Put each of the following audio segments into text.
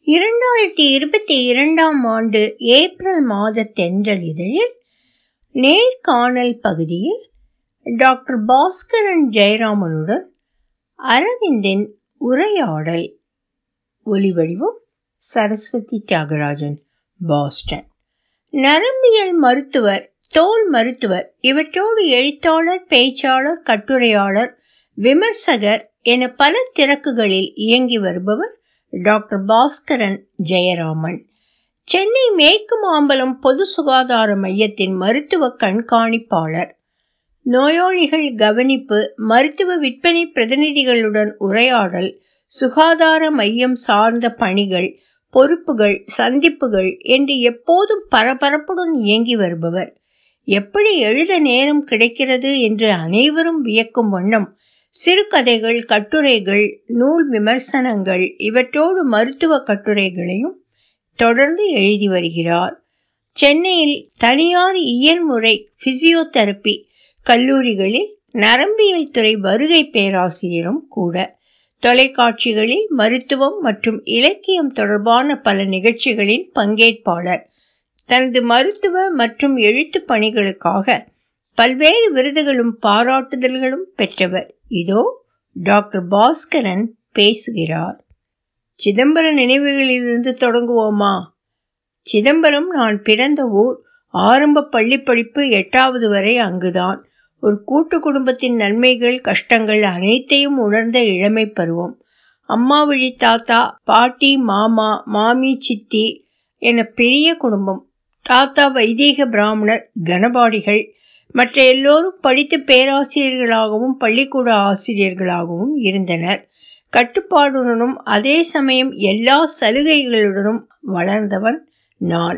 இரண்டாயிரத்தி இருபத்தி இரண்டாம் ஆண்டு ஏப்ரல் மாத தென்றல் இதழில் நேர்காணல் பகுதியில் டாக்டர் பாஸ்கரன் ஜெயராமனுடன் அரவிந்தின் உரையாடல் ஒலிவடிவம் சரஸ்வதி தியாகராஜன் பாஸ்டன் நரம்பியல் மருத்துவர் தோல் மருத்துவர் இவற்றோடு எழுத்தாளர் பேச்சாளர் கட்டுரையாளர் விமர்சகர் என பல திறக்குகளில் இயங்கி வருபவர் டாக்டர் பாஸ்கரன் ஜெயராமன் சென்னை மேற்கு மாம்பலம் பொது சுகாதார மையத்தின் மருத்துவ கண்காணிப்பாளர் நோயாளிகள் கவனிப்பு மருத்துவ விற்பனை பிரதிநிதிகளுடன் உரையாடல் சுகாதார மையம் சார்ந்த பணிகள் பொறுப்புகள் சந்திப்புகள் என்று எப்போதும் பரபரப்புடன் இயங்கி வருபவர் எப்படி எழுத நேரம் கிடைக்கிறது என்று அனைவரும் வியக்கும் வண்ணம் சிறுகதைகள் கட்டுரைகள் நூல் விமர்சனங்கள் இவற்றோடு மருத்துவ கட்டுரைகளையும் தொடர்ந்து எழுதி வருகிறார் சென்னையில் தனியார் இயன்முறை பிசியோதெரப்பி கல்லூரிகளில் நரம்பியல் துறை வருகை பேராசிரியரும் கூட தொலைக்காட்சிகளில் மருத்துவம் மற்றும் இலக்கியம் தொடர்பான பல நிகழ்ச்சிகளின் பங்கேற்பாளர் தனது மருத்துவ மற்றும் எழுத்து பணிகளுக்காக பல்வேறு விருதுகளும் பாராட்டுதல்களும் பெற்றவர் இதோ டாக்டர் பாஸ்கரன் பேசுகிறார் சிதம்பரம் நினைவுகளிலிருந்து தொடங்குவோமா சிதம்பரம் நான் பிறந்த ஊர் ஆரம்ப பள்ளி படிப்பு எட்டாவது வரை அங்குதான் ஒரு கூட்டு குடும்பத்தின் நன்மைகள் கஷ்டங்கள் அனைத்தையும் உணர்ந்த இளமை பருவம் அம்மா வழி தாத்தா பாட்டி மாமா மாமி சித்தி என பெரிய குடும்பம் தாத்தா வைதீக பிராமணர் கனபாடிகள் மற்ற எல்லோரும் படித்து பேராசிரியர்களாகவும் பள்ளிக்கூட ஆசிரியர்களாகவும் இருந்தனர் கட்டுப்பாடுடனும் அதே சமயம் எல்லா சலுகைகளுடனும் வளர்ந்தவன் நான்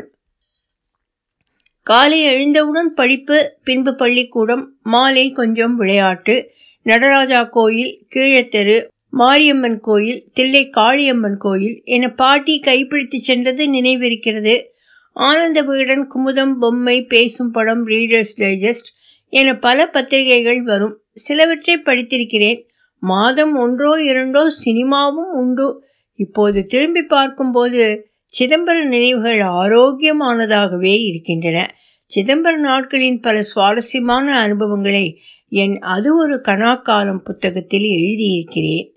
காலை எழுந்தவுடன் படிப்பு பின்பு பள்ளிக்கூடம் மாலை கொஞ்சம் விளையாட்டு நடராஜா கோயில் கீழத்தெரு மாரியம்மன் கோயில் தில்லை காளியம்மன் கோயில் என பாட்டி கைப்பிடித்து சென்றது நினைவிருக்கிறது ஆனந்த விகடன் குமுதம் பொம்மை பேசும் படம் ரீடர்ஸ் டைஜஸ்ட் என பல பத்திரிகைகள் வரும் சிலவற்றை படித்திருக்கிறேன் மாதம் ஒன்றோ இரண்டோ சினிமாவும் உண்டு இப்போது திரும்பி பார்க்கும்போது சிதம்பரம் நினைவுகள் ஆரோக்கியமானதாகவே இருக்கின்றன சிதம்பர நாட்களின் பல சுவாரஸ்யமான அனுபவங்களை என் அது ஒரு கணாக்காலம் புத்தகத்தில் எழுதியிருக்கிறேன்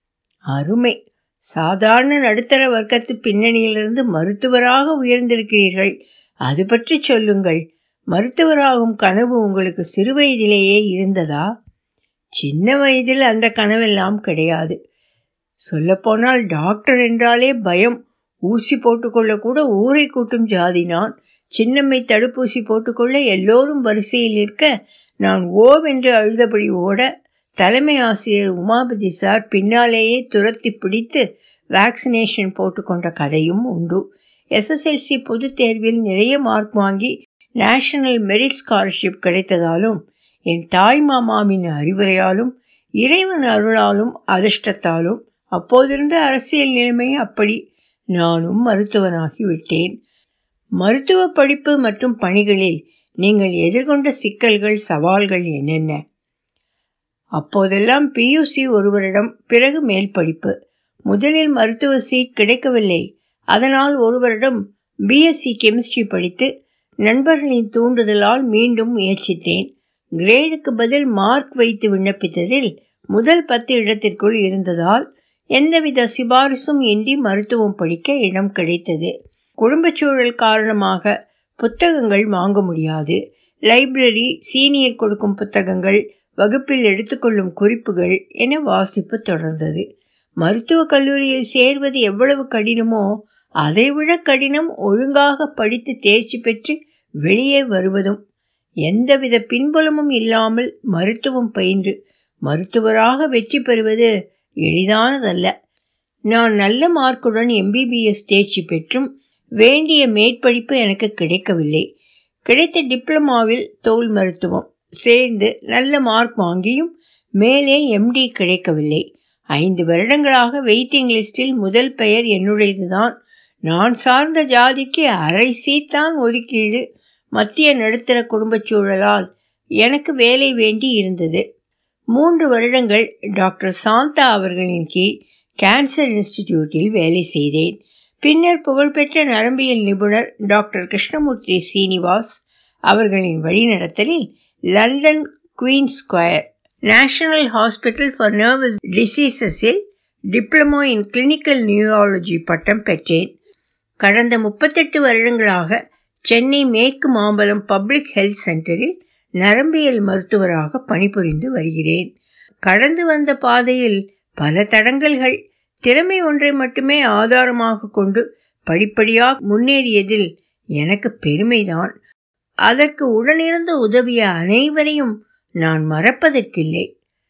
அருமை சாதாரண நடுத்தர வர்க்கத்து பின்னணியிலிருந்து மருத்துவராக உயர்ந்திருக்கிறீர்கள் அது பற்றி சொல்லுங்கள் மருத்துவராகும் கனவு உங்களுக்கு சிறுவயதிலேயே இருந்ததா சின்ன வயதில் அந்த கனவெல்லாம் கிடையாது சொல்லப்போனால் டாக்டர் என்றாலே பயம் ஊசி போட்டுக்கொள்ள கூட ஊரை கூட்டும் ஜாதி நான் சின்னம்மை தடுப்பூசி போட்டுக்கொள்ள எல்லோரும் வரிசையில் நிற்க நான் ஓவென்று அழுதபடி ஓட தலைமை ஆசிரியர் உமாபதி சார் பின்னாலேயே துரத்தி பிடித்து வேக்சினேஷன் போட்டுக்கொண்ட கதையும் உண்டு எஸ்எஸ்எல்சி பொதுத் தேர்வில் நிறைய மார்க் வாங்கி நேஷனல் மெரிட் ஸ்காலர்ஷிப் கிடைத்ததாலும் என் தாய் மாமாவின் அறிவுரையாலும் இறைவன் அருளாலும் அதிர்ஷ்டத்தாலும் அப்போதிருந்த அரசியல் நிலைமை அப்படி நானும் மருத்துவனாகி விட்டேன் மருத்துவ படிப்பு மற்றும் பணிகளில் நீங்கள் எதிர்கொண்ட சிக்கல்கள் சவால்கள் என்னென்ன அப்போதெல்லாம் பியூசி ஒருவரிடம் பிறகு மேல் படிப்பு முதலில் மருத்துவ சீட் கிடைக்கவில்லை அதனால் ஒருவரிடம் பிஎஸ்சி கெமிஸ்ட்ரி படித்து நண்பர்களின் தூண்டுதலால் மீண்டும் முயற்சித்தேன் கிரேடுக்கு பதில் மார்க் வைத்து விண்ணப்பித்ததில் முதல் பத்து இடத்திற்குள் இருந்ததால் எந்தவித சிபாரிசும் இன்றி மருத்துவம் படிக்க இடம் கிடைத்தது குடும்பச் சூழல் காரணமாக புத்தகங்கள் வாங்க முடியாது லைப்ரரி சீனியர் கொடுக்கும் புத்தகங்கள் வகுப்பில் எடுத்துக்கொள்ளும் குறிப்புகள் என வாசிப்பு தொடர்ந்தது மருத்துவக் கல்லூரியில் சேர்வது எவ்வளவு கடினமோ அதைவிட கடினம் ஒழுங்காக படித்து தேர்ச்சி பெற்று வெளியே வருவதும் எந்தவித பின்புலமும் இல்லாமல் மருத்துவம் பயின்று மருத்துவராக வெற்றி பெறுவது எளிதானதல்ல நான் நல்ல மார்க்குடன் எம்பிபிஎஸ் தேர்ச்சி பெற்றும் வேண்டிய மேற்படிப்பு எனக்கு கிடைக்கவில்லை கிடைத்த டிப்ளமாவில் தோல் மருத்துவம் சேர்ந்து நல்ல மார்க் வாங்கியும் மேலே எம்டி கிடைக்கவில்லை ஐந்து வருடங்களாக வெயிட்டிங் லிஸ்டில் முதல் பெயர் என்னுடையதுதான் நான் சார்ந்த ஜாதிக்கு அரை சீத்தான் ஒதுக்கீடு மத்திய நடுத்தர குடும்பச் சூழலால் எனக்கு வேலை வேண்டி இருந்தது மூன்று வருடங்கள் டாக்டர் சாந்தா அவர்களின் கீழ் கேன்சர் இன்ஸ்டிடியூட்டில் வேலை செய்தேன் பின்னர் புகழ்பெற்ற நரம்பியல் நிபுணர் டாக்டர் கிருஷ்ணமூர்த்தி சீனிவாஸ் அவர்களின் வழிநடத்தலில் London queen square national hospital for nervous டிசீசஸில் டிப்ளமோ இன் கிளினிக்கல் நியூராலஜி பட்டம் பெற்றேன் கடந்த முப்பத்தெட்டு வருடங்களாக சென்னை மேற்கு மாம்பலம் பப்ளிக் ஹெல்த் சென்டரில் நரம்பியல் மருத்துவராக பணிபுரிந்து வருகிறேன் கடந்து வந்த பாதையில் பல தடங்கல்கள் திறமை ஒன்றை மட்டுமே ஆதாரமாக கொண்டு படிப்படியாக முன்னேறியதில் எனக்கு பெருமைதான் அதற்கு உடனிருந்து உதவிய அனைவரையும் நான் மறப்பதற்கில்லை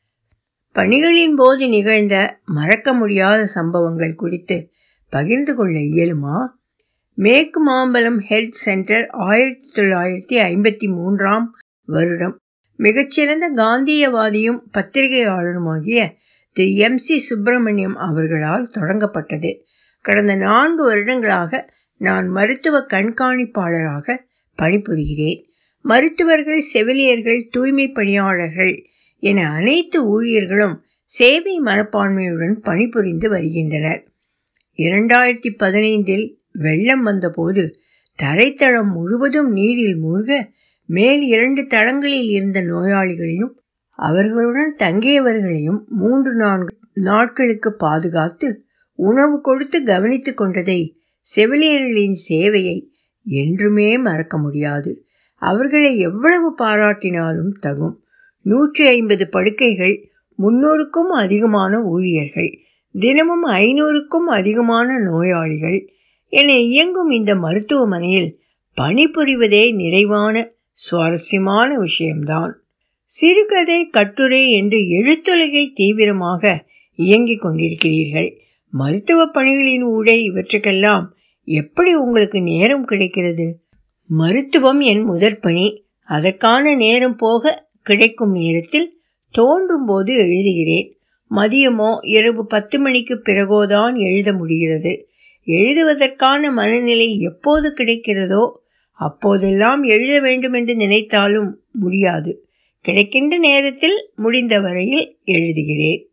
பணிகளின் போது நிகழ்ந்த மறக்க முடியாத சம்பவங்கள் குறித்து பகிர்ந்து கொள்ள இயலுமா மேற்கு மாம்பலம் ஹெல்த் சென்டர் ஆயிரத்தி தொள்ளாயிரத்தி ஐம்பத்தி மூன்றாம் வருடம் மிகச்சிறந்த காந்தியவாதியும் பத்திரிகையாளருமாகிய திரு எம் சி சுப்பிரமணியம் அவர்களால் தொடங்கப்பட்டது கடந்த நான்கு வருடங்களாக நான் மருத்துவ கண்காணிப்பாளராக பணிபுரிகிறேன் மருத்துவர்கள் செவிலியர்கள் தூய்மை பணியாளர்கள் என அனைத்து ஊழியர்களும் சேவை மனப்பான்மையுடன் பணிபுரிந்து வருகின்றனர் இரண்டாயிரத்தி பதினைந்தில் வெள்ளம் வந்தபோது தரைத்தளம் முழுவதும் நீரில் மூழ்க மேல் இரண்டு தளங்களில் இருந்த நோயாளிகளையும் அவர்களுடன் தங்கியவர்களையும் மூன்று நான்கு நாட்களுக்கு பாதுகாத்து உணவு கொடுத்து கவனித்து கொண்டதை செவிலியர்களின் சேவையை என்றுமே மறக்க முடியாது அவர்களை எவ்வளவு பாராட்டினாலும் தகும் நூற்றி ஐம்பது படுக்கைகள் முன்னூறுக்கும் அதிகமான ஊழியர்கள் தினமும் ஐநூறுக்கும் அதிகமான நோயாளிகள் என இயங்கும் இந்த மருத்துவமனையில் பணிபுரிவதே நிறைவான சுவாரஸ்யமான விஷயம்தான் சிறுகதை கட்டுரை என்று எழுத்துலகை தீவிரமாக இயங்கிக் கொண்டிருக்கிறீர்கள் மருத்துவ பணிகளின் ஊடே இவற்றுக்கெல்லாம் எப்படி உங்களுக்கு நேரம் கிடைக்கிறது மருத்துவம் என் முதற் பணி அதற்கான நேரம் போக கிடைக்கும் நேரத்தில் தோன்றும் போது எழுதுகிறேன் மதியமோ இரவு பத்து மணிக்கு பிறகோதான் எழுத முடிகிறது எழுதுவதற்கான மனநிலை எப்போது கிடைக்கிறதோ அப்போதெல்லாம் எழுத வேண்டும் என்று நினைத்தாலும் முடியாது கிடைக்கின்ற நேரத்தில் முடிந்த வரையில் எழுதுகிறேன்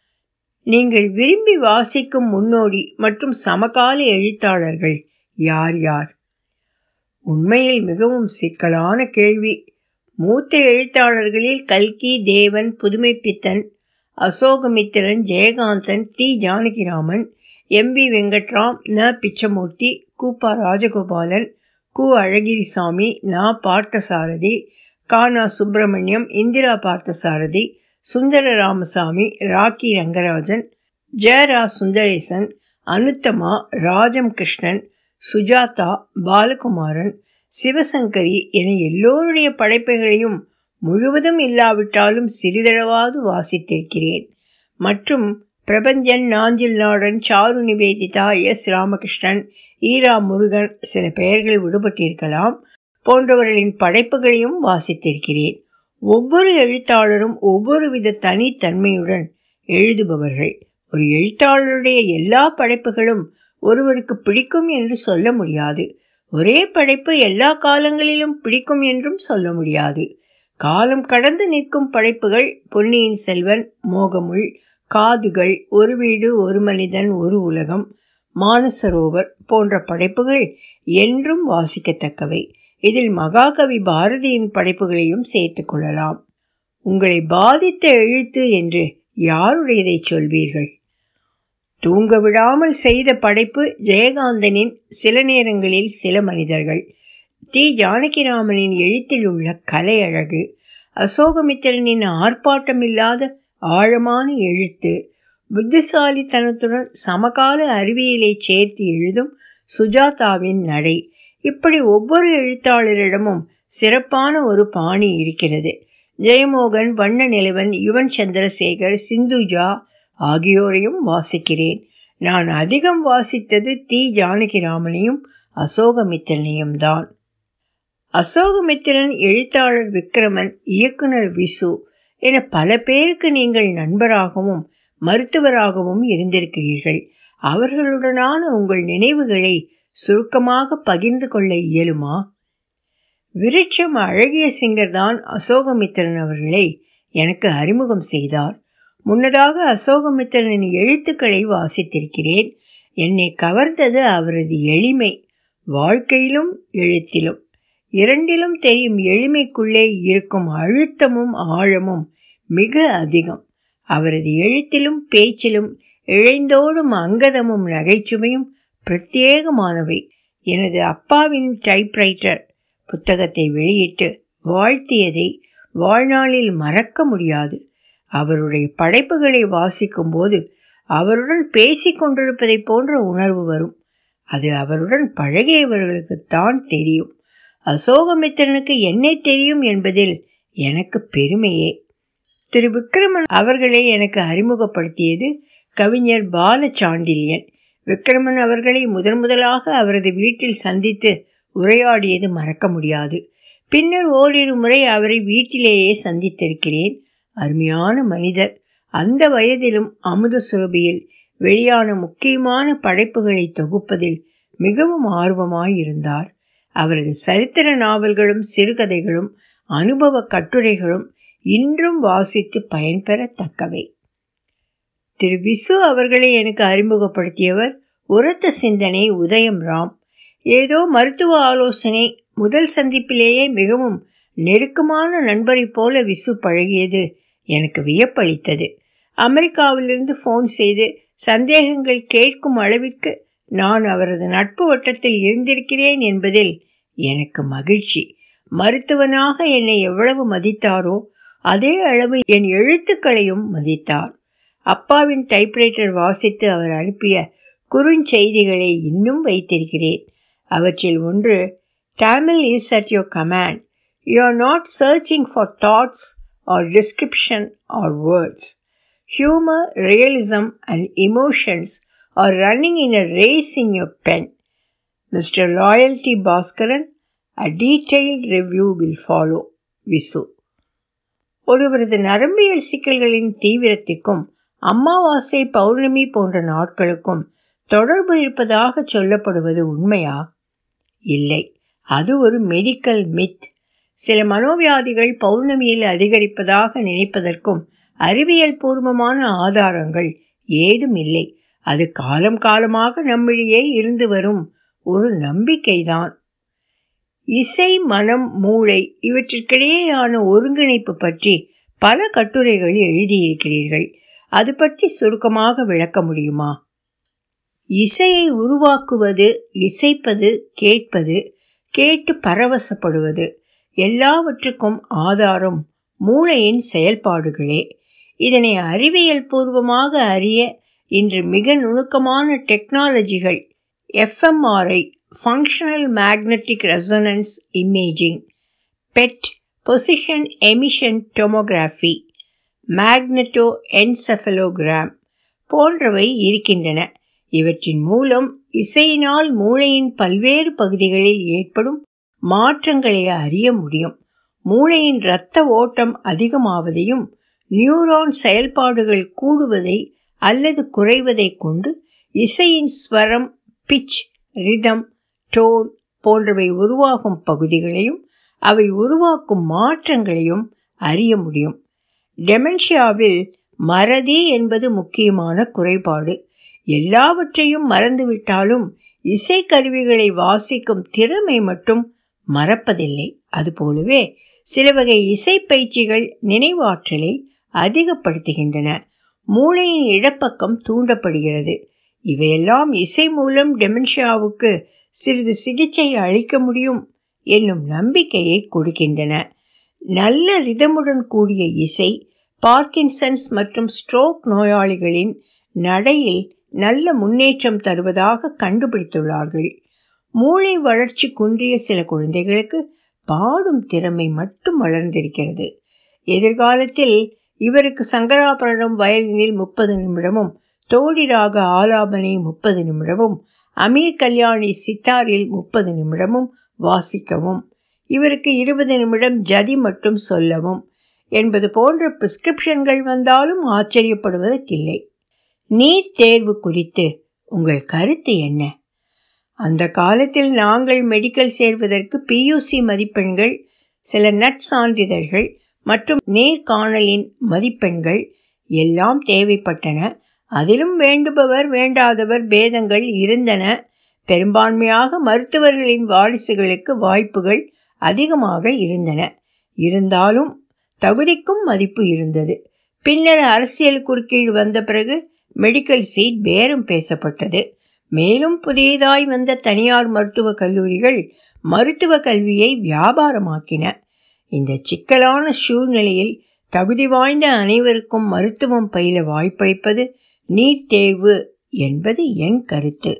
நீங்கள் விரும்பி வாசிக்கும் முன்னோடி மற்றும் சமகால எழுத்தாளர்கள் யார் யார் உண்மையில் மிகவும் சிக்கலான கேள்வி மூத்த எழுத்தாளர்களில் கல்கி தேவன் புதுமைப்பித்தன் அசோகமித்திரன் ஜெயகாந்தன் தி ஜானகிராமன் எம் வி வெங்கட்ராம் ந பிச்சமூர்த்தி கூப்பா ராஜகோபாலன் கு அழகிரிசாமி நா பார்த்தசாரதி கானா சுப்பிரமணியம் இந்திரா பார்த்தசாரதி சுந்தர ராமசாமி ராக்கி ரங்கராஜன் ஜெயரா சுந்தரேசன் அனுத்தமா ராஜம் கிருஷ்ணன் சுஜாதா பாலகுமாரன் சிவசங்கரி என எல்லோருடைய படைப்புகளையும் முழுவதும் இல்லாவிட்டாலும் சிறிதளவாது வாசித்திருக்கிறேன் மற்றும் பிரபஞ்சன் நாஞ்சில் நாடன் சாரு நிவேதிதா எஸ் ராமகிருஷ்ணன் ஈரா முருகன் சில பெயர்கள் விடுபட்டிருக்கலாம் போன்றவர்களின் படைப்புகளையும் வாசித்திருக்கிறேன் ஒவ்வொரு எழுத்தாளரும் ஒவ்வொரு வித தனித்தன்மையுடன் எழுதுபவர்கள் ஒரு எழுத்தாளருடைய எல்லா படைப்புகளும் ஒருவருக்கு பிடிக்கும் என்று சொல்ல முடியாது ஒரே படைப்பு எல்லா காலங்களிலும் பிடிக்கும் என்றும் சொல்ல முடியாது காலம் கடந்து நிற்கும் படைப்புகள் பொன்னியின் செல்வன் மோகமுள் காதுகள் ஒரு வீடு ஒரு மனிதன் ஒரு உலகம் மானசரோவர் போன்ற படைப்புகள் என்றும் வாசிக்கத்தக்கவை இதில் மகாகவி பாரதியின் படைப்புகளையும் சேர்த்து கொள்ளலாம் உங்களை பாதித்த எழுத்து என்று யாருடையதை சொல்வீர்கள் தூங்க விடாமல் செய்த படைப்பு ஜெயகாந்தனின் சில நேரங்களில் சில மனிதர்கள் தி ஜானகிராமனின் எழுத்தில் உள்ள கலை அழகு அசோகமித்திரனின் ஆர்ப்பாட்டமில்லாத ஆழமான எழுத்து புத்திசாலித்தனத்துடன் சமகால அறிவியலை சேர்த்து எழுதும் சுஜாதாவின் நடை இப்படி ஒவ்வொரு எழுத்தாளரிடமும் சிறப்பான ஒரு பாணி இருக்கிறது ஜெயமோகன் வண்ண நிலவன் யுவன் சந்திரசேகர் சிந்துஜா ஆகியோரையும் வாசிக்கிறேன் நான் அதிகம் வாசித்தது தி ஜானகிராமனையும் அசோகமித்திரனையும் தான் அசோகமித்திரன் எழுத்தாளர் விக்ரமன் இயக்குனர் விசு என பல பேருக்கு நீங்கள் நண்பராகவும் மருத்துவராகவும் இருந்திருக்கிறீர்கள் அவர்களுடனான உங்கள் நினைவுகளை சுருக்கமாக பகிர்ந்து கொள்ள இயலுமா விருட்சம் அழகிய சிங்கர் தான் அசோகமித்திரன் அவர்களை எனக்கு அறிமுகம் செய்தார் முன்னதாக அசோகமித்திரனின் எழுத்துக்களை வாசித்திருக்கிறேன் என்னை கவர்ந்தது அவரது எளிமை வாழ்க்கையிலும் எழுத்திலும் இரண்டிலும் தெரியும் எளிமைக்குள்ளே இருக்கும் அழுத்தமும் ஆழமும் மிக அதிகம் அவரது எழுத்திலும் பேச்சிலும் இழைந்தோடும் அங்கதமும் நகைச்சுவையும் பிரத்யேகமானவை எனது அப்பாவின் டைப்ரைட்டர் புத்தகத்தை வெளியிட்டு வாழ்த்தியதை வாழ்நாளில் மறக்க முடியாது அவருடைய படைப்புகளை வாசிக்கும் போது அவருடன் பேசிக் கொண்டிருப்பதைப் போன்ற உணர்வு வரும் அது அவருடன் பழகியவர்களுக்குத்தான் தெரியும் அசோகமித்திரனுக்கு என்னை தெரியும் என்பதில் எனக்கு பெருமையே திரு விக்ரமன் அவர்களை எனக்கு அறிமுகப்படுத்தியது கவிஞர் பாலசாண்டில்யன் விக்ரமன் அவர்களை முதன் முதலாக அவரது வீட்டில் சந்தித்து உரையாடியது மறக்க முடியாது பின்னர் ஓரிரு முறை அவரை வீட்டிலேயே சந்தித்திருக்கிறேன் அருமையான மனிதர் அந்த வயதிலும் அமுத சுரபியில் வெளியான முக்கியமான படைப்புகளை தொகுப்பதில் மிகவும் ஆர்வமாயிருந்தார் அவரது சரித்திர நாவல்களும் சிறுகதைகளும் அனுபவ கட்டுரைகளும் இன்றும் வாசித்து பயன்பெறத்தக்கவை திரு விசு அவர்களை எனக்கு அறிமுகப்படுத்தியவர் உரத்த சிந்தனை உதயம் ராம் ஏதோ மருத்துவ ஆலோசனை முதல் சந்திப்பிலேயே மிகவும் நெருக்கமான நண்பரைப் போல விசு பழகியது எனக்கு வியப்பளித்தது அமெரிக்காவிலிருந்து ஃபோன் செய்து சந்தேகங்கள் கேட்கும் அளவிற்கு நான் அவரது நட்பு வட்டத்தில் இருந்திருக்கிறேன் என்பதில் எனக்கு மகிழ்ச்சி மருத்துவனாக என்னை எவ்வளவு மதித்தாரோ அதே அளவு என் எழுத்துக்களையும் மதித்தார் அப்பாவின் டைப்ரைட்டர் வாசித்து அவர் அனுப்பிய குறுஞ்செய்திகளை இன்னும் வைத்திருக்கிறேன் அவற்றில் ஒன்று Tamil is at your command you are not searching for thoughts or description or words humour realism and emotions are running in a race in your pen mister loyalty Bhaskaran a detailed review will follow Visu ஒருவரது நரம்பியல் சிக்கல்களின் தீவிரத்திற்கும் அமாவாசை பௌர்ணமி போன்ற நாட்களுக்கும் தொடர்பு இருப்பதாக சொல்லப்படுவது உண்மையா இல்லை அது ஒரு மெடிக்கல் மித் சில மனோவியாதிகள் பௌர்ணமியில் அதிகரிப்பதாக நினைப்பதற்கும் அறிவியல் பூர்வமான ஆதாரங்கள் ஏதும் இல்லை அது காலம் காலமாக நம்மிடையே இருந்து வரும் ஒரு நம்பிக்கைதான் இசை மனம் மூளை இவற்றிற்கிடையேயான ஒருங்கிணைப்பு பற்றி பல கட்டுரைகள் எழுதியிருக்கிறீர்கள் அது பற்றி சுருக்கமாக விளக்க முடியுமா இசையை உருவாக்குவது இசைப்பது கேட்பது கேட்டு பரவசப்படுவது எல்லாவற்றுக்கும் ஆதாரம் மூளையின் செயல்பாடுகளே இதனை அறிவியல் பூர்வமாக அறிய இன்று மிக நுணுக்கமான டெக்னாலஜிகள் FMRI functional magnetic resonance imaging PET positron emission tomography magneto encephalogram போன்றவை இருக்கின்றன இவற்றின் மூலம் இசையினால் மூளையின் பல்வேறு பகுதிகளில் ஏற்படும் மாற்றங்களை அறிய முடியும் மூளையின் இரத்த ஓட்டம் அதிகமாவதையும் நியூரான் செயல்பாடுகள் கூடுவதை அல்லது குறைவதை கொண்டு இசையின் ஸ்வரம் பிச் ரிதம் டோன் போன்றவை உருவாகும் பகுதிகளையும் அவை உருவாக்கும் மாற்றங்களையும் அறிய முடியும் டெமென்ஷியாவில் மறதி என்பது முக்கியமான குறைபாடு எல்லாவற்றையும் மறந்துவிட்டாலும் இசைக்கருவிகளை வாசிக்கும் திறமை மட்டும் மறப்பதில்லை அதுபோலவே சில வகை இசை பயிற்சிகள் நினைவாற்றலை அதிகப்படுத்துகின்றன மூளையின் இடப்பக்கம் தூண்டப்படுகிறது இவையெல்லாம் இசை மூலம் டெமென்ஷியாவுக்கு சிறிது சிகிச்சை அளிக்க முடியும் என்னும் நம்பிக்கையை கொடுக்கின்றன நல்ல ரிதமுடன் கூடிய இசை பார்க்கின்சன்ஸ் மற்றும் ஸ்ட்ரோக் நோயாளிகளின் நடையில் நல்ல முன்னேற்றம் தருவதாக கண்டுபிடித்துள்ளார்கள் மூளை வளர்ச்சி குன்றிய சில குழந்தைகளுக்கு பாடும் திறமை மட்டும் வளர்ந்திருக்கிறது எதிர்காலத்தில் இவருக்கு சங்கராபரணம் வயலினில் முப்பது நிமிடமும் தோடிராக ஆலாபனை முப்பது நிமிடமும் அமீர் கல்யாணி சித்தாரில் முப்பது நிமிடமும் வாசிக்கவும் இவருக்கு இருபது நிமிடம் ஜதி மட்டும் சொல்லவும் என்பது போன்ற பிரிஸ்கிரிப்ஷன்கள் வந்தாலும் ஆச்சரியப்படுவதற்கில்லை நீட் தேர்வு குறித்து உங்கள் கருத்து என்ன அந்த காலத்தில் நாங்கள் மெடிக்கல் சேர்வதற்கு பியூசி மதிப்பெண்கள் சில நட் சான்றிதழ்கள் மற்றும் நேர்காணலின் மதிப்பெண்கள் எல்லாம் தேவைப்பட்டன அதிலும் வேண்டுபவர் வேண்டாதவர் பேதங்கள் இருந்தன பெரும்பான்மையாக மருத்துவர்களின் வாரிசுகளுக்கு வாய்ப்புகள் அதிகமாக இருந்தன இருந்தாலும் தகுதிக்கும் மதிப்பு இருந்தது பின்னர் அரசியல் குறுக்கீடு வந்த பிறகு மெடிக்கல் சீட் பேரம் பேசப்பட்டது மேலும் புதியதாய் வந்த தனியார் மருத்துவக் கல்லூரிகள் மருத்துவ கல்வியை வியாபாரமாக்கின இந்த சிக்கலான சூழ்நிலையில் தகுதி வாய்ந்த அனைவருக்கும் மருத்துவம் பயில வாய்ப்பளிப்பது நீட் தேர்வு என்பது என் கருத்து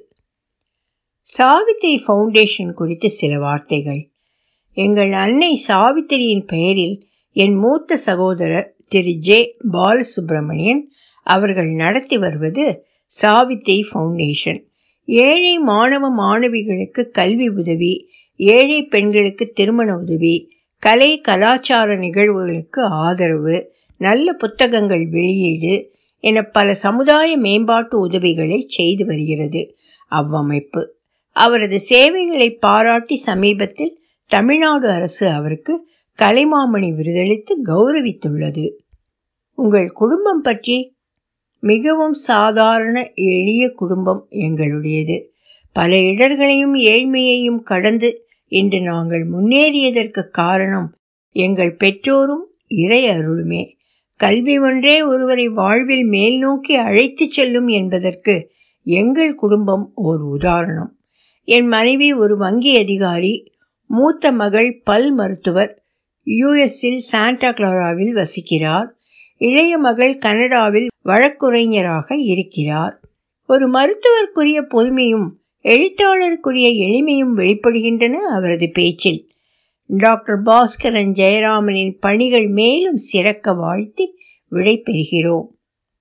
சாவித்திரி ஃபவுண்டேஷன் குறித்து சில வார்த்தைகள் எங்கள் அன்னை சாவித்திரியின் பெயரில் என் மூத்த சகோதரர் திரு ஜே பாலசுப்ரமணியன் அவர்கள் நடத்தி வருவது சாவித்திரி ஃபவுண்டேஷன் ஏழை மாணவ மாணவிகளுக்கு கல்வி உதவி ஏழை பெண்களுக்கு திருமண உதவி கலை கலாச்சார நிகழ்வுகளுக்கு ஆதரவு நல்ல புத்தகங்கள் வெளியீடு என பல சமுதாய மேம்பாட்டு உதவிகளை செய்து வருகிறது அவ்வமைப்பு அவரது சேவைகளை பாராட்டி சமீபத்தில் தமிழ்நாடு அரசு அவருக்கு கலைமாமணி விருதளித்து கௌரவித்துள்ளது உங்கள் குடும்பம் பற்றி மிகவும் சாதாரண எளிய குடும்பம் எங்களுடையது பல இடர்களையும் ஏழ்மையையும் கடந்து இன்று நாங்கள் முன்னேறியதற்கு காரணம் எங்கள் பெற்றோரும் இறை அருளுமே கல்வி ஒன்றே ஒருவரை வாழ்வில் மேல் நோக்கி அழைத்துச் செல்லும் என்பதற்கு எங்கள் குடும்பம் ஓர் உதாரணம் என் மனைவி ஒரு வங்கி அதிகாரி மூத்த மகள் பல் மருத்துவர் யுஎஸ்ஸில் சாண்டா கிளாராவில் வசிக்கிறார் இளைய மகள் கனடாவில் வழக்குரைஞராக இருக்கிறார் ஒரு மருத்துவருக்குரிய பொறுமையும் எழுத்தாளருக்குரிய எளிமையும் வெளிப்படுகின்றன அவரது பேச்சில் டாக்டர் பாஸ்கரன் ஜெயராமனின் பணிகள் மேலும் சிறக்க வாழ்த்தி விடை பெறுகிறோம்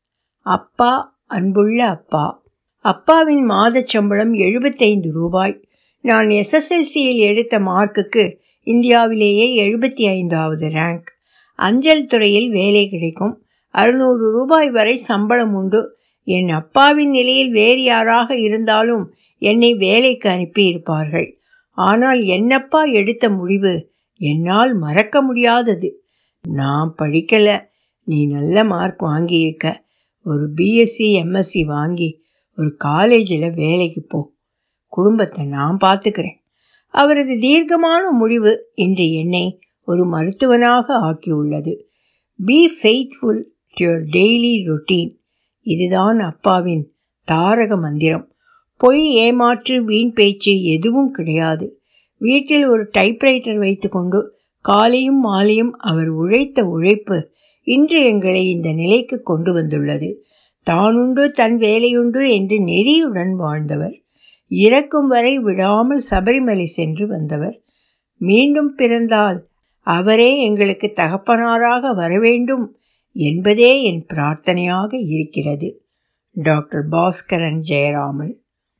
அப்பா அன்புள்ள அப்பா அப்பாவின் மாதச் சம்பளம் எழுபத்தைந்து ரூபாய் நான் எஸ்எஸ்எல்சியில் எடுத்த மார்க்குக்கு இந்தியாவிலேயே எழுபத்தி ஐந்தாவது ரேங்க் அஞ்சல் துறையில் வேலை கிடைக்கும் அறுநூறு ரூபாய் வரை சம்பளம் உண்டு என் அப்பாவின் நிலையில் வேறு யாராக இருந்தாலும் என்னை வேலைக்கு அனுப்பியிருப்பார்கள் ஆனால் என்னப்பா எடுத்த முடிவு என்னால் மறக்க முடியாதது நான் படிக்கல நீ நல்ல மார்க் வாங்கியிருக்க ஒரு பிஎஸ்சி எம்எஸ்சி வாங்கி ஒரு காலேஜில் வேலைக்கு போ குடும்பத்தை நான் பார்த்துக்கிறேன் அவரது தீர்க்கமான முடிவு இன்று என்னை ஒரு மருத்துவனாக ஆக்கியுள்ளது be faithful to your daily routine இதுதான் அப்பாவின் தாரக மந்திரம் பொய் ஏமாற்று வீண் பேச்சு எதுவும் கிடையாது வீட்டில் ஒரு டைப்ரைட்டர் வைத்துக்கொண்டு காலையும் மாலையும் அவர் உழைத்த உழைப்பு இன்று எங்களை இந்த நிலைக்கு கொண்டு வந்துள்ளது தானுண்டு தன் வேலையுண்டு என்று நெறியுடன் வாழ்ந்தவர் இறக்கும் வரை விடாமல் சபரிமலை சென்று வந்தவர் மீண்டும் பிறந்தால் அவரே எங்களுக்கு தகப்பனாராக வரவேண்டும் என்பதே என் பிரார்த்தனையாக இருக்கிறது டாக்டர் பாஸ்கரன் ஜெயராமன்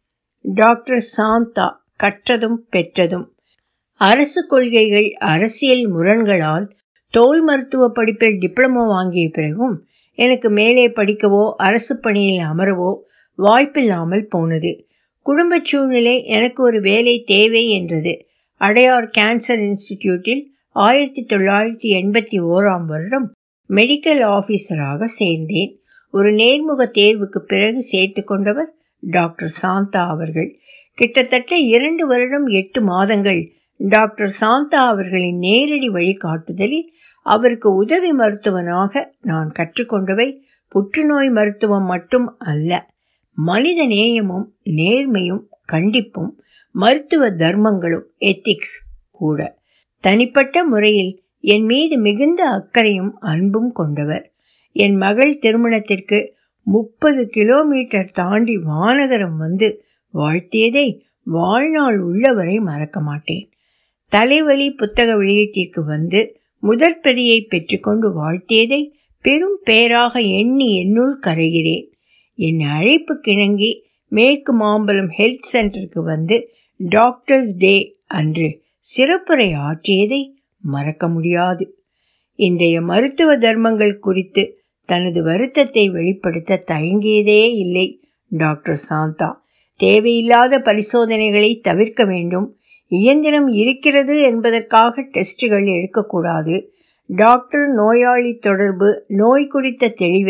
டாக்டர் சாந்தா கற்றதும் பெற்றதும் அரசு கொள்கைகள் அரசியல் முரண்களால் தோல் மருத்துவ படிப்பில் டிப்ளமோ வாங்கிய பிறகும் எனக்கு மேலே படிக்கவோ அரசு பணியில் அமரவோ வாய்ப்பில்லாமல் போனது குடும்ப சூழ்நிலை எனக்கு ஒரு வேலை தேவை என்றது அடையார் கேன்சர் இன்ஸ்டிடியூட்டில் ஆயிரத்தி தொள்ளாயிரத்தி எண்பத்தி ஓராம் வருடம் மெடிக்கல் ஆஃபீஸராக சேர்ந்தேன் ஒரு நேர்முக தேர்வுக்கு பிறகு சேர்த்து கொண்டவர் டாக்டர் சாந்தா அவர்கள் கிட்டத்தட்ட இரண்டு வருடம் எட்டு மாதங்கள் டாக்டர் சாந்தா அவர்களின் நேரடி வழிகாட்டுதலில் அவருக்கு உதவி மருத்துவனாக நான் கற்றுக்கொண்டவை புற்றுநோய் மருத்துவம் மட்டும் அல்ல மனித நேயமும் நேர்மையும் கண்டிப்பும் மருத்துவ தர்மங்களும் எத்திக்ஸ் கூட தனிப்பட்ட முறையில் என் மீது மிகுந்த அக்கறையும் அன்பும் கொண்டவர் என் மகள் திருமணத்திற்கு முப்பது கிலோமீட்டர் தாண்டி வானகரம் வந்து வாழ்த்தியதை வாழ்நாள் உள்ளவரை மறக்க மாட்டேன் தலைவலி புத்தக வெளியீட்டிற்கு வந்து முதற் பிரதியை பெற்றுக்கொண்டு வாழ்த்தியதை பெரும் பேராக எண்ணி என்னுள் கரைகிறேன் என் அழைப்பு கிணங்கி மேற்கு மாம்பலம் ஹெல்த் சென்டருக்கு வந்து டாக்டர்ஸ் டே அன்று சிறப்புரை ஆற்றியதை மறக்க முடியாது இன்றைய மருத்துவ தர்மங்கள் குறித்து தனது வருத்தத்தை வெளிப்படுத்த தயங்கியதே இல்லை டாக்டர் சாந்தா தேவையில்லாத பரிசோதனைகளை தவிர்க்க வேண்டும் இயந்திரம் இருக்கிறது என்பதற்காக டெஸ்டுகள் எடுக்கக்கூடாது டாக்டர் நோயாளி தொடர்பு நோய் குறித்த தெளிவை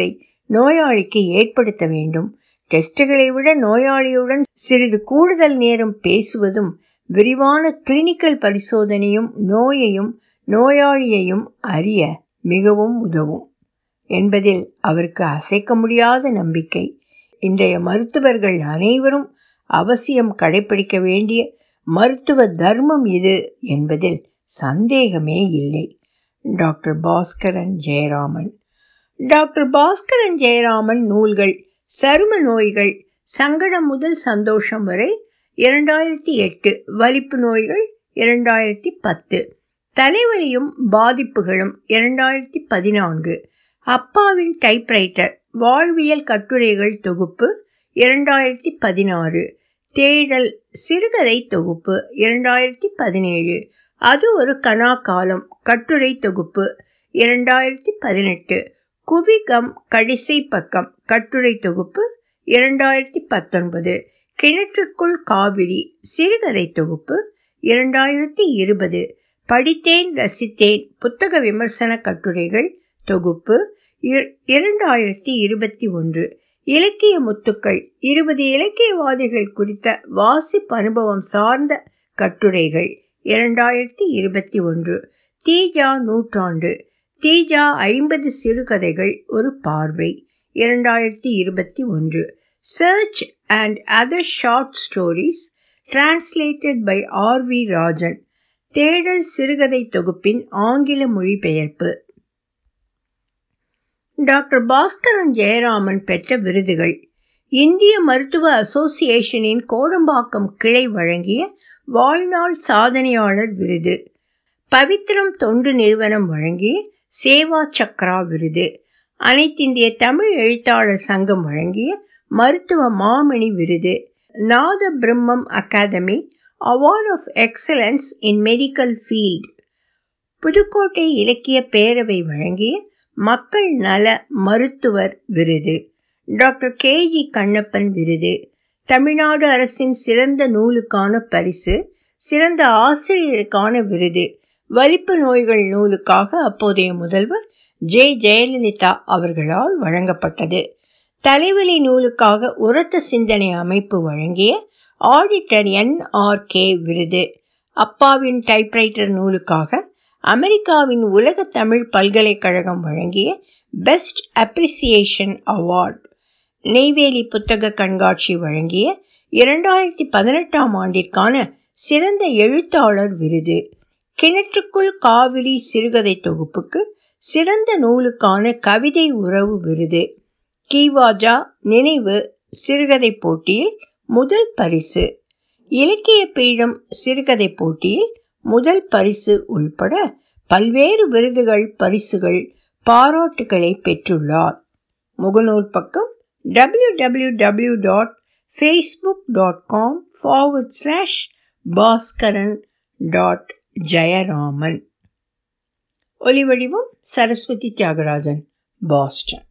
நோயாளிக்கு ஏற்படுத்த வேண்டும் டெஸ்டுகளை விட நோயாளியுடன் சிறிது கூடுதல் நேரம் பேசுவதும் விரிவான கிளினிக்கல் பரிசோதனையும் நோயையும் நோயாளியையும் அறிய மிகவும் உதவும் என்பதில் அவருக்கு அசைக்க முடியாத நம்பிக்கை இன்றைய மருத்துவர்கள் அனைவரும் அவசியம் கடைபிடிக்க வேண்டிய மருத்துவ தர்மம் இது என்பதில் சந்தேகமே இல்லை டாக்டர் பாஸ்கரன் ஜெயராமன் டாக்டர் பாஸ்கரன் ஜெயராமன் நூல்கள் சரும நோய்கள் சங்கடம் முதல் சந்தோஷம் வரை இரண்டாயிரத்தி எட்டு வலிப்பு நோய்கள் இரண்டாயிரத்தி பத்து தலைவலியும் பாதிப்புகளும் இரண்டாயிரத்தி பதினான்கு அப்பாவின் டைப்ரைட்டர் வாழ்வியல் கட்டுரைகள் தொகுப்பு இரண்டாயிரத்தி பதினாறு தேடல் சிறுகதை தொகுப்பு இரண்டாயிரத்தி பதினேழு அது ஒரு கனா காலம் கட்டுரை தொகுப்பு இரண்டாயிரத்தி பதினெட்டு குபிகம் கடைசி பக்கம் கட்டுரை தொகுப்பு இரண்டாயிரத்தி பத்தொன்பது கிணற்றுக்குள் காவிரி சிறுகதை தொகுப்பு இரண்டாயிரத்தி இருபது படித்தேன் ரசித்தேன் புத்தக விமர்சன கட்டுரைகள் தொகுப்பு இரண்டாயிரத்தி இருபத்தி ஒன்று இலக்கிய முத்துக்கள் இருபது இலக்கியவாதிகள் குறித்த வாசிப்பு அனுபவம் சார்ந்த கட்டுரைகள் இரண்டாயிரத்தி இருபத்தி ஒன்று தீஜா நூற்றாண்டு தீஜா ஐம்பது சிறுகதைகள் ஒரு பார்வை இரண்டாயிரத்தி இருபத்தி ஒன்று church and other short stories translated by R V Rajan தேடல் சிறுகதை தொகுப்பின் ஆங்கில மொழிபெயர்ப்பு டாக்டர் பாஸ்கரன் ஜெயராமன் பெற்ற விருதுகள் இந்திய மருத்துவ அசோசியேஷனின் கோடம்பாக்கம் கிளை வழங்கிய வாழ்நாள் சாதனையாளர் விருது பவித்ரம் தொண்டு நிறுவனம் வழங்கிய சேவா சக்ரா விருது அனைத்திந்திய தமிழ் எழுத்தாளர் சங்கம் வழங்கிய மருத்துவ மாமணி விருது நாத பிரம்மம் academy award of excellence in medical field Pudukkottai இலக்கிய பேரவை வழங்கிய மக்கள் நல மருத்துவர் விருது டாக்டர் கே ஜி கண்ணப்பன் விருது தமிழ்நாடு அரசின் சிறந்த நூலுக்கான பரிசு சிறந்த ஆசிரியருக்கான விருது வலிப்பு நோய்கள் நூலுக்காக அப்போதைய முதல்வர் ஜே ஜெயலலிதா அவர்களால் வழங்கப்பட்டது தலைவலி நூலுக்காக உரத்த சிந்தனை அமைப்பு வழங்கிய ஆடிட்டர் என் ஆர் கே விருது அப்பாவின் டைப்ரைட்டர் நூலுக்காக அமெரிக்காவின் உலக தமிழ் பல்கலைக்கழகம் வழங்கிய பெஸ்ட் அப்ரிசியேஷன் அவார்ட் நெய்வேலி புத்தக கண்காட்சி வழங்கிய இரண்டாயிரத்தி பதினெட்டாம் ஆண்டிற்கான சிறந்த எழுத்தாளர் விருது கிணற்றுக்குள் காவிரி சிறுகதை தொகுப்புக்கு சிறந்த நூலுக்கான கவிதை உறவு விருது கீவாஜா நினைவு சிறுகதை போட்டியில் முதல் பரிசு இலக்கிய பீடம் சிறுகதை போட்டியில் முதல் பரிசு உள்பட பல்வேறு விருதுகள் பரிசுகள் பாராட்டுகளை பெற்றுள்ளார் முகநூல் பக்கம் W W W dot Facebook dot com forward slash Bhaskaran dot Jayaraman ஒலிவடிவம் சரஸ்வதி தியாகராஜன் பாஸ்டன்